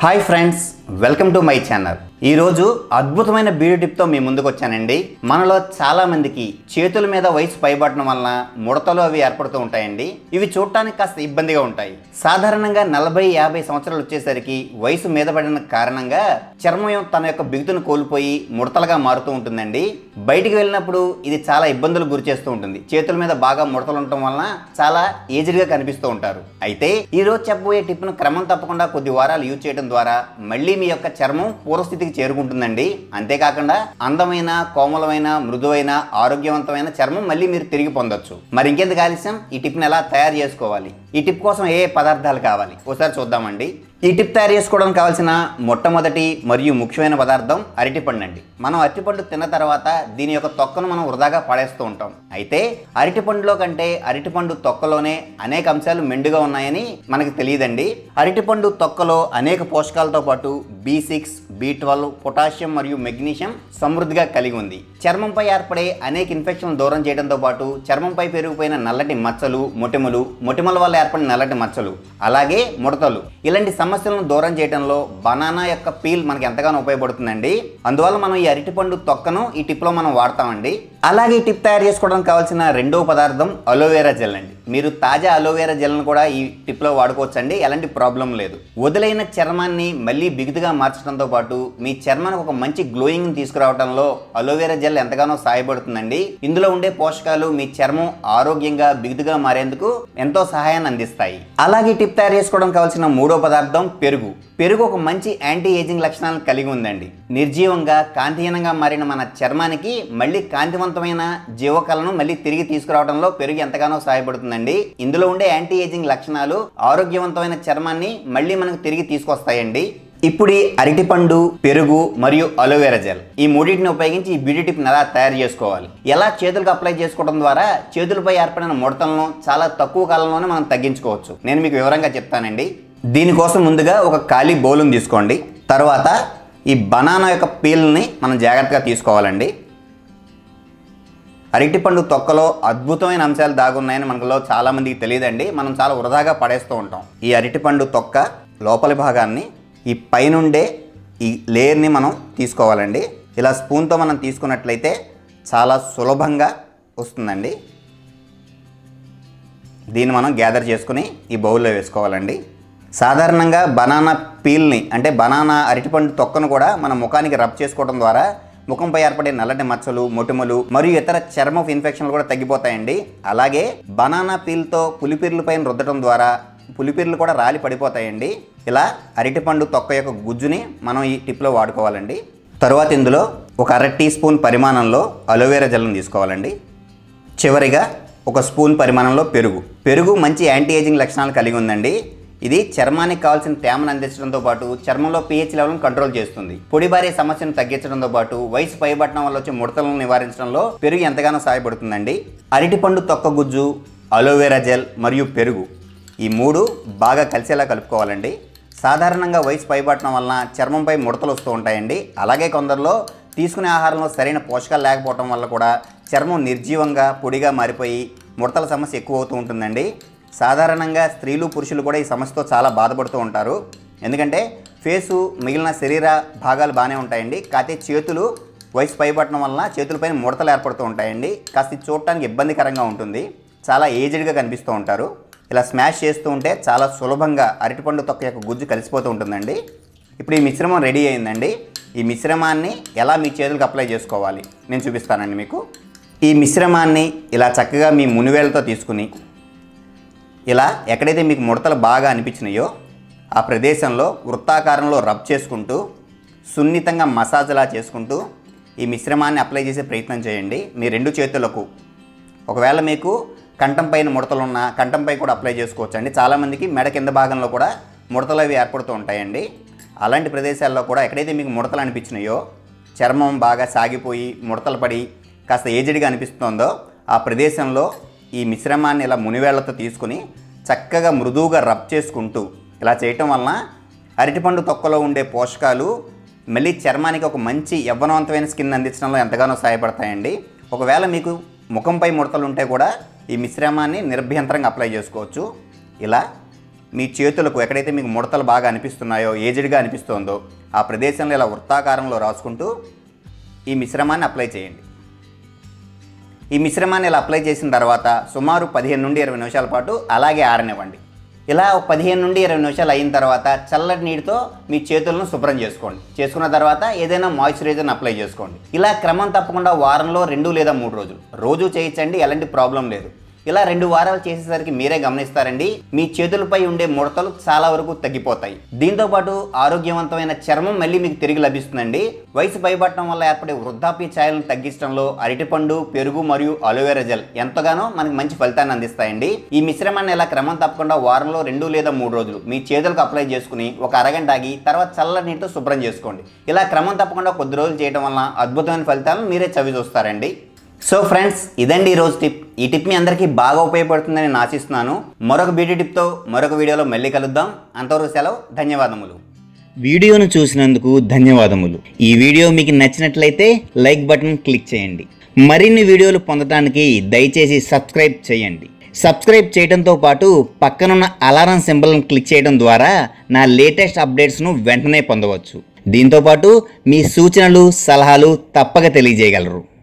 hi friends welcome to my channel ఈరోజు అద్భుతమైన beauty టిప్తో మీ ముందుకు వచ్చానండి మనలో చాలా మందికి చేతుల మీద వయసు పైబడటం వలన ముడతలు అవి ఏర్పడుతూ ఉంటాయండి ఇవి చూడటానికి కాస్త ఇబ్బందిగా ఉంటాయి సాధారణంగా నలభై యాభై సంవత్సరాలు వచ్చేసరికి వయసు మీద పడిన కారణంగా చర్మం తన యొక్క బిగుతును కోల్పోయి ముడతలుగా మారుతూ ఉంటుందండి బయటికి వెళ్ళినప్పుడు ఇది చాలా ఇబ్బందులు గురి చేస్తూ ఉంటుంది చేతుల మీద బాగా ముడతలు ఉండటం వలన చాలా ఏజ్డ్ గా కనిపిస్తూ ఉంటారు అయితే ఈ రోజు చెప్పబోయే టిప్ను క్రమం తప్పకుండా కొద్ది వారాలు యూజ్ చేయడం ద్వారా మళ్ళీ మీ యొక్క చర్మం పూర్వస్థితికి చేరుకుంటుందండి అంతేకాకుండా అందమైన కోమలమైన మృదువైన ఆరోగ్యవంతమైన చర్మం మళ్ళీ మీరు తిరిగి పొందొచ్చు మరి ఇంకెందుకు ఆలస్యం ఈ టిప్ని ఎలా తయారు చేసుకోవాలి ఈ టిప్ కోసం ఏ ఏ పదార్థాలు కావాలి ఒకసారి చూద్దామండి ఈ టిప్ తయారు చేసుకోవడానికి కావాల్సిన మొట్టమొదటి మరియు ముఖ్యమైన పదార్థం అరటిపండు అండి మనం అరటిపండు తిన్న తర్వాత దీని యొక్క తొక్కను మనం వృధాగా పడేస్తూ ఉంటాం అయితే అరటిపండులో కంటే అరటిపండు తొక్కలోనే అనేక అంశాలు మెండుగా ఉన్నాయని మనకి తెలియదండి అరటిపండు తొక్కలో అనేక పోషకాలతో పాటు B six B twelve potassium మరియు మెగ్నీషియం సమృద్ధిగా కలిగి ఉంది చర్మంపై ఏర్పడే అనేక ఇన్ఫెక్షన్లు దూరం చేయడంతో పాటు చర్మంపై పెరిగిపోయిన నల్లటి మచ్చలు మొటిమలు మొటిమల వల్ల ఏర్పడిన నల్లటి మచ్చలు అలాగే ముడతలు ఇలాంటి సమస్యలను దూరం చేయడంలో బనానా యొక్క పీల్ మనకి ఎంతగానో ఉపయోగపడుతుందండి అందువల్ల మనం ఈ అరటిపండు తొక్కను ఈ టిప్లో మనం వాడతామండి అలాగే ఈ టిప్ తయారు చేసుకోవడానికి కావాల్సిన రెండవ పదార్థం అలోవెరా జెల్ అండి మీరు తాజా అలోవెరా జెల్ను కూడా ఈ టిప్లో వాడుకోవచ్చండి ఎలాంటి ప్రాబ్లం లేదు వదిలైన చర్మాన్ని మళ్ళీ బిగుతుగా మార్చడంతో పాటు మీ చర్మానికి ఒక మంచి గ్లోయింగ్ తీసుకురావడంలో అలోవెరా జెల్ ఎంతగానో సహాయపడుతుందండి ఇందులో ఉండే పోషకాలు మీ చర్మం ఆరోగ్యంగా బిగుతుగా మారేందుకు ఎంతో సహాయాన్ని అందిస్తాయి అలాగే ఈ టిప్ తయారు చేసుకోవడం కావాల్సిన మూడో పదార్థం పెరుగు పెరుగు ఒక మంచి యాంటీ ఏజింగ్ లక్షణాలను కలిగి ఉందండి నిర్జీవంగా కాంతిహీనంగా మారిన మన చర్మానికి మళ్ళీ కాంతివంతమైన జీవకళను మళ్ళీ తిరిగి తీసుకురావడంలో పెరుగు ఎంతగానో సహాయపడుతుందండి ఇందులో ఉండే యాంటీ ఏజింగ్ లక్షణాలు ఆరోగ్యవంతమైన చర్మాన్ని మళ్ళీ మనకు తిరిగి తీసుకొస్తాయండి ఇప్పుడు ఈ అరటిపండు పెరుగు మరియు అలోవెరా జెల్ ఈ మూడింటిని ఉపయోగించి ఈ బ్యూటీ టిప్ని ఎలా తయారు చేసుకోవాలి ఎలా చేతులకు అప్లై చేసుకోవడం ద్వారా చేతులపై ఏర్పడిన ముడతలను చాలా తక్కువ కాలంలోనే మనం తగ్గించుకోవచ్చు నేను మీకు వివరంగా చెప్తానండి దీనికోసం ముందుగా ఒక ఖాళీ బౌల్ని తీసుకోండి తర్వాత ఈ బనానా యొక్క పీల్ని మనం జాగ్రత్తగా తీసుకోవాలండి అరటిపండు తొక్కలో అద్భుతమైన అంశాలు దాగున్నాయని మనలో చాలా మందికి తెలియదండి మనం చాలా వృధాగా పడేస్తూ ఉంటాం ఈ అరటిపండు తొక్క లోపలి భాగాన్ని ఈ పైనుండే ఈ లేయర్ని మనం తీసుకోవాలండి ఇలా స్పూన్తో మనం తీసుకున్నట్లయితే చాలా సులభంగా వస్తుందండి దీన్ని మనం గ్యాదర్ చేసుకుని ఈ బౌల్లో వేసుకోవాలండి సాధారణంగా బనానా పీల్ని అంటే బనానా అరటిపండు తొక్కను కూడా మన ముఖానికి రబ్ చేసుకోవడం ద్వారా ముఖంపై ఏర్పడే నల్లటి మచ్చలు మొటిమలు మరియు ఇతర చర్మపు ఇన్ఫెక్షన్లు కూడా తగ్గిపోతాయండి అలాగే బనానా పీల్తో పులిపిర్ల పైన రుద్దడం ద్వారా పులిపిర్లు కూడా రాలి పడిపోతాయండి ఇలా అరటిపండు తొక్క యొక్క గుజ్జుని మనం ఈ టిప్లో వాడుకోవాలండి తరువాత ఇందులో ఒక అర టీ స్పూన్ పరిమాణంలో అలోవెరా జెల్ని తీసుకోవాలండి చివరిగా ఒక స్పూన్ పరిమాణంలో పెరుగు పెరుగు మంచి యాంటీ ఏజింగ్ లక్షణాలు కలిగి ఉందండి ఇది చర్మానికి కావాల్సిన తేమను అందించడంతో పాటు చర్మంలో పిహెచ్ లెవెల్ను కంట్రోల్ చేస్తుంది పొడిబారే సమస్యను తగ్గించడంతో పాటు వయసు పైబట్టడం వల్ల వచ్చే ముడతలను నివారించడంలో పెరుగు ఎంతగానో సహాయపడుతుందండి అరటిపండు తొక్క గుజ్జు అలోవెరా జెల్ మరియు పెరుగు ఈ మూడు బాగా కలిసేలా కలుపుకోవాలండి సాధారణంగా వయసు పైబట్టడం వలన చర్మంపై ముడతలు వస్తూ ఉంటాయండి అలాగే కొందరిలో తీసుకునే ఆహారంలో సరైన పోషకాలు లేకపోవడం వల్ల కూడా చర్మం నిర్జీవంగా పొడిగా మారిపోయి ముడతల సమస్య ఎక్కువ అవుతూ ఉంటుందండి సాధారణంగా స్త్రీలు పురుషులు కూడా ఈ సమస్యతో చాలా బాధపడుతూ ఉంటారు ఎందుకంటే ఫేసు మిగిలిన శరీర భాగాలు బాగానే ఉంటాయండి కాకపోతే చేతులు వయసు పైబట్టడం వలన చేతులపైన ముడతలు ఏర్పడుతూ ఉంటాయండి కాస్త ఇది చూడటానికి ఇబ్బందికరంగా ఉంటుంది చాలా ఏజ్డ్గా కనిపిస్తూ ఉంటారు ఇలా స్మాష్ చేస్తూ ఉంటే చాలా సులభంగా అరటిపండు తొక్క యొక్క గుజ్జు కలిసిపోతూ ఉంటుందండి ఇప్పుడు ఈ మిశ్రమం రెడీ అయిందండి ఈ మిశ్రమాన్ని ఎలా మీ చేతులకు అప్లై చేసుకోవాలి నేను చూపిస్తానండి మీకు ఈ మిశ్రమాన్ని ఇలా చక్కగా మీ మునివేలతో తీసుకుని ఇలా ఎక్కడైతే మీకు ముడతలు బాగా అనిపించినాయో ఆ ప్రదేశంలో వృత్తాకారంలో రబ్ చేసుకుంటూ సున్నితంగా మసాజ్లా చేసుకుంటూ ఈ మిశ్రమాన్ని అప్లై చేసే ప్రయత్నం చేయండి మీ రెండు చేతులకు ఒకవేళ మీకు కంఠం పైన ముడతలు ఉన్న కంఠంపై కూడా అప్లై చేసుకోవచ్చు అండి చాలామందికి మెడ కింద భాగంలో కూడా ముడతలు అవి ఏర్పడుతూ ఉంటాయండి అలాంటి ప్రదేశాల్లో కూడా ఎక్కడైతే మీకు ముడతలు అనిపించినాయో చర్మం బాగా సాగిపోయి ముడతలు పడి కాస్త ఏజ్డ్గా అనిపిస్తుందో ఆ ప్రదేశంలో ఈ మిశ్రమాన్ని ఇలా మునివేళ్లతో తీసుకుని చక్కగా మృదువుగా రబ్ చేసుకుంటూ ఇలా చేయటం వలన అరటిపండు తొక్కలో ఉండే పోషకాలు మళ్ళీ చర్మానికి ఒక మంచి యవ్వనవంతమైన స్కిన్ అందించడంలో ఎంతగానో సహాయపడతాయండి ఒకవేళ మీకు ముఖంపై ముడతలు ఉంటే కూడా ఈ మిశ్రమాన్ని నిర్భ్యంతరంగా అప్లై చేసుకోవచ్చు ఇలా మీ చేతులకు ఎక్కడైతే మీకు ముడతలు బాగా అనిపిస్తున్నాయో ఏజ్డ్గా అనిపిస్తుందో ఆ ప్రదేశంలో ఇలా వృత్తాకారంలో రాసుకుంటూ ఈ మిశ్రమాన్ని అప్లై చేయండి ఈ మిశ్రమాన్ని ఇలా అప్లై చేసిన తర్వాత సుమారు పదిహేను నుండి ఇరవై నిమిషాల పాటు అలాగే ఆరనివ్వండి ఇలా ఒక పదిహేను నుండి ఇరవై నిమిషాలు అయిన తర్వాత చల్లటి నీటితో మీ చేతులను శుభ్రం చేసుకోండి చేసుకున్న తర్వాత ఏదైనా మాయిశ్చరైజర్ని అప్లై చేసుకోండి ఇలా క్రమం తప్పకుండా వారంలో రెండు లేదా మూడు రోజులు రోజు చేయించండి ఎలాంటి ప్రాబ్లం లేదు ఇలా రెండు వారాలు చేసేసరికి మీరే గమనిస్తారండి మీ చేతులపై ఉండే ముడతలు చాలా వరకు తగ్గిపోతాయి దీంతో పాటు ఆరోగ్యవంతమైన చర్మం మళ్ళీ మీకు తిరిగి లభిస్తుందండి వయసు పైబట్టడం వల్ల ఏర్పడే వృద్ధాప్య ఛాయలను తగ్గించడంలో అరటిపండు పెరుగు మరియు అలోవెరా జెల్ ఎంతగానో మనకి మంచి ఫలితాన్ని అందిస్తాయండి ఈ మిశ్రమాన్ని ఇలా క్రమం తప్పకుండా వారంలో రెండు లేదా మూడు రోజులు మీ చేతులకు అప్లై చేసుకుని ఒక అరగంట ఆగి తర్వాత చల్ల నీటితో శుభ్రం చేసుకోండి ఇలా క్రమం తప్పకుండా కొద్ది రోజులు చేయడం వల్ల అద్భుతమైన ఫలితాలను మీరే చవి చూస్తారండి సో ఫ్రెండ్స్ ఇదండి ఈ రోజు టిప్ ఈ టిప్ మీ అందరికీ బాగా ఉపయోగపడుతుందని నేను ఆశిస్తున్నాను మరొక బ్యూటీ టిప్తో మరొక వీడియోలో మళ్ళీ కలుద్దాం అంతవరకు సెలవు ధన్యవాదములు వీడియోను చూసినందుకు ధన్యవాదములు ఈ వీడియో మీకు నచ్చినట్లయితే లైక్ బటన్ క్లిక్ చేయండి మరిన్ని వీడియోలు పొందడానికి దయచేసి సబ్స్క్రైబ్ చేయండి సబ్స్క్రైబ్ చేయడంతో పాటు పక్కనున్న అలారం సింబల్ని క్లిక్ చేయడం ద్వారా నా లేటెస్ట్ అప్డేట్స్ను వెంటనే పొందవచ్చు దీంతోపాటు మీ సూచనలు సలహాలు తప్పక తెలియజేయగలరు